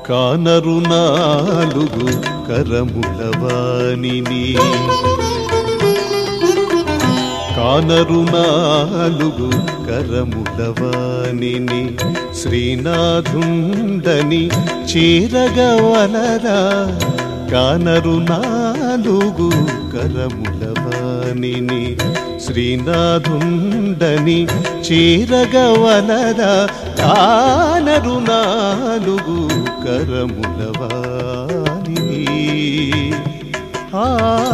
కానరు నాలుగు కరముల వాణిని కానరు నాలుగు కరముల వాణిని శ్రీనాథుండని చేరగవలరా కానరు నాలుగు కరముల వాణిని శ్రీనాథుండని చేరగవలరా కానరు నాలుగు కరముల వాణిని ఆ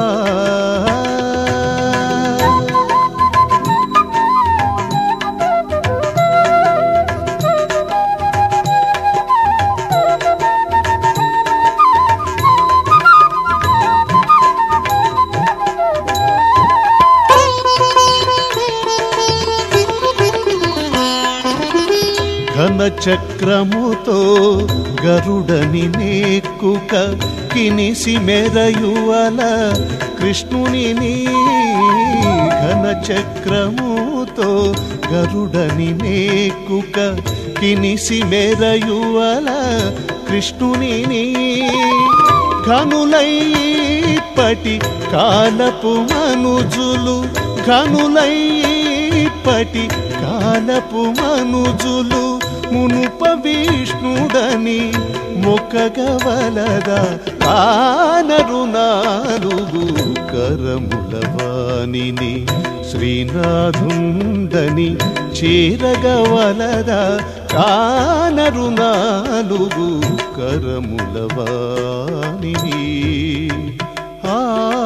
ఘన చక్రముతో గరుడని నేక్కుక కినిసి మెరయువల కృష్ణుని ఘన చక్రముతో గరుడని నేక్కుక కినిసి మెరయువల కృష్ణుని ఘనులైపటి కాలపు మనుజులు ఘనులైపటి కాలపు మనుజులు మునుప విష్ణుడని మొక్కగవలదా కానరు నాలుగు కరముల వాణిని శ్రీనాథుండని చేరగవలదా కానరు నాలుగు కరముల వాణిని ఆ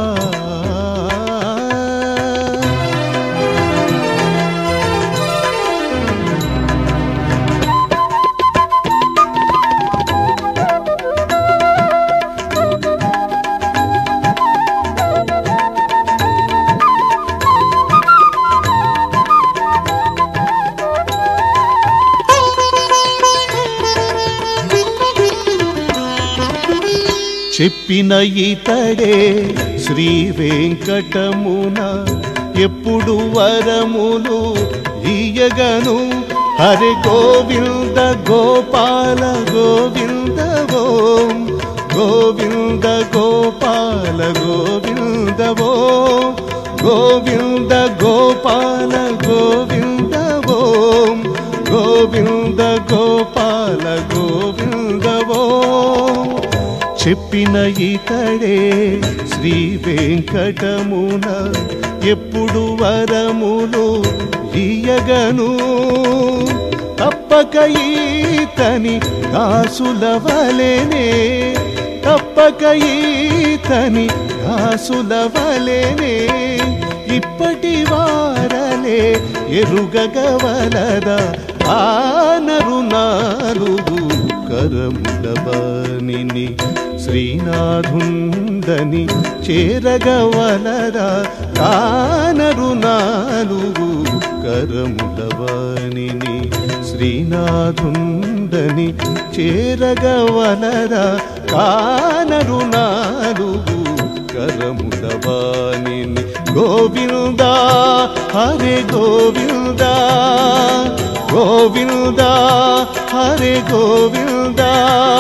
చెప్పిన ఇతడే శ్రీ వెంకటమున ఎప్పుడు వరములు ఇయగను హరి గోవింద గోపాల గోవింద ఓం గోవింద గోపాల గోవింద ఓం గోవింద గోపాల గోవింద ఓం గోవింద గోపాల గోవింద ఓం చెప్పిన ఇతడే శ్రీ వెంకటమున ఎప్పుడు వరములు ఇయగను తప్పక ఈతని దాసుల వలెనే తప్పక ఈతని దాసుల వలెనే ఇప్పటి వారలే ఎరుగగవలదా ఆనరు నాలుగు కరముల బాణిని శ్రీనాథుండని చేరగవలరా కానరు నాలుగు కరముల వాణిని శ్రీనాథుండని చేరగవలరా కానరు నాలుగు కరముల వాణిని గోవిందా హరే గోవిందా గోవిందా హరే గోవిందా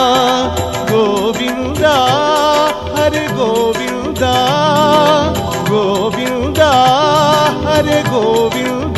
గోవిందా హరే గోవిందా గోవిందా హరే గోవిందా